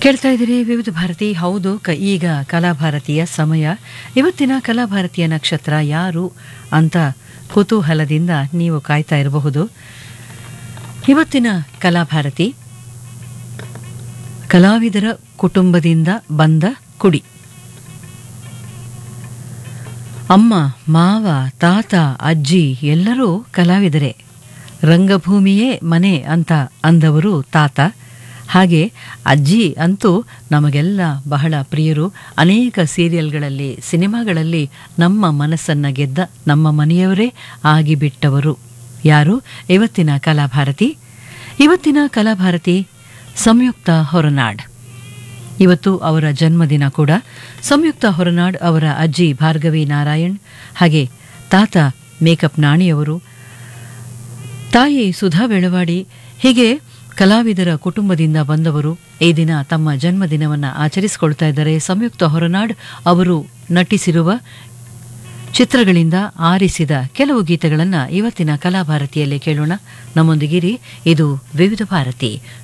ಕೇಳ್ತಾ ಇದ್ದೀರಿ ವಿವಿಧ ಭಾರತಿ ಹೌದು ಕ ಈಗ ಕಲಾಭಾರತಿಯ ಸಮಯ ಇವತ್ತಿನ ಕಲಾಭಾರತಿಯ ನಕ್ಷತ್ರ ಯಾರು ಅಂತ ಕುತೂಹಲದಿಂದ ನೀವು ಕಾಯ್ತಾ ಇರಬಹುದು ಇವತ್ತಿನ ಕಲಾಭಾರತಿ ಕಲಾವಿದರ ಕುಟುಂಬದಿಂದ ಬಂದ ಕುಡಿ ಅಮ್ಮ ಮಾವ ತಾತ ಅಜ್ಜಿ ಎಲ್ಲರೂ ಕಲಾವಿದರೇ ರಂಗಭೂಮಿಯೇ ಮನೆ ಅಂತ ಅಂದವರು ತಾತ ಹಾಗೆ ಅಜ್ಜಿ ಅಂತೂ ನಮಗೆಲ್ಲ ಬಹಳ ಪ್ರಿಯರು ಅನೇಕ ಸೀರಿಯಲ್ಗಳಲ್ಲಿ ಸಿನಿಮಾಗಳಲ್ಲಿ ನಮ್ಮ ಮನಸ್ಸನ್ನ ಗೆದ್ದ ನಮ್ಮ ಮನೆಯವರೇ ಆಗಿಬಿಟ್ಟವರು ಯಾರು ಇವತ್ತಿನ ಕಲಾಭಾರತಿ ಇವತ್ತಿನ ಕಲಾಭಾರತಿ ಸಂಯುಕ್ತ ಹೊರನಾಡ್ ಇವತ್ತು ಅವರ ಜನ್ಮದಿನ ಕೂಡ ಸಂಯುಕ್ತ ಹೊರನಾಡ್ ಅವರ ಅಜ್ಜಿ ಭಾರ್ಗವಿ ನಾರಾಯಣ್ ಹಾಗೆ ತಾತ ಮೇಕಪ್ ನಾಣಿಯವರು ತಾಯಿ ಸುಧಾ ಬೆಳವಾಡಿ ಹೀಗೆ ಕಲಾವಿದರ ಕುಟುಂಬದಿಂದ ಬಂದವರು ಈ ದಿನ ತಮ್ಮ ಜನ್ಮದಿನವನ್ನು ಆಚರಿಸಿಕೊಳ್ತಾ ಇದ್ದಾರೆ ಸಂಯುಕ್ತ ಹೊರನಾಡ್ ಅವರು ನಟಿಸಿರುವ ಚಿತ್ರಗಳಿಂದ ಆರಿಸಿದ ಕೆಲವು ಗೀತೆಗಳನ್ನು ಇವತ್ತಿನ ಕಲಾಭಾರತಿಯಲ್ಲಿ ಕೇಳೋಣ ನಮ್ಮೊಂದಿಗಿರಿ ಇದು ವಿವಿಧ ಭಾರತಿ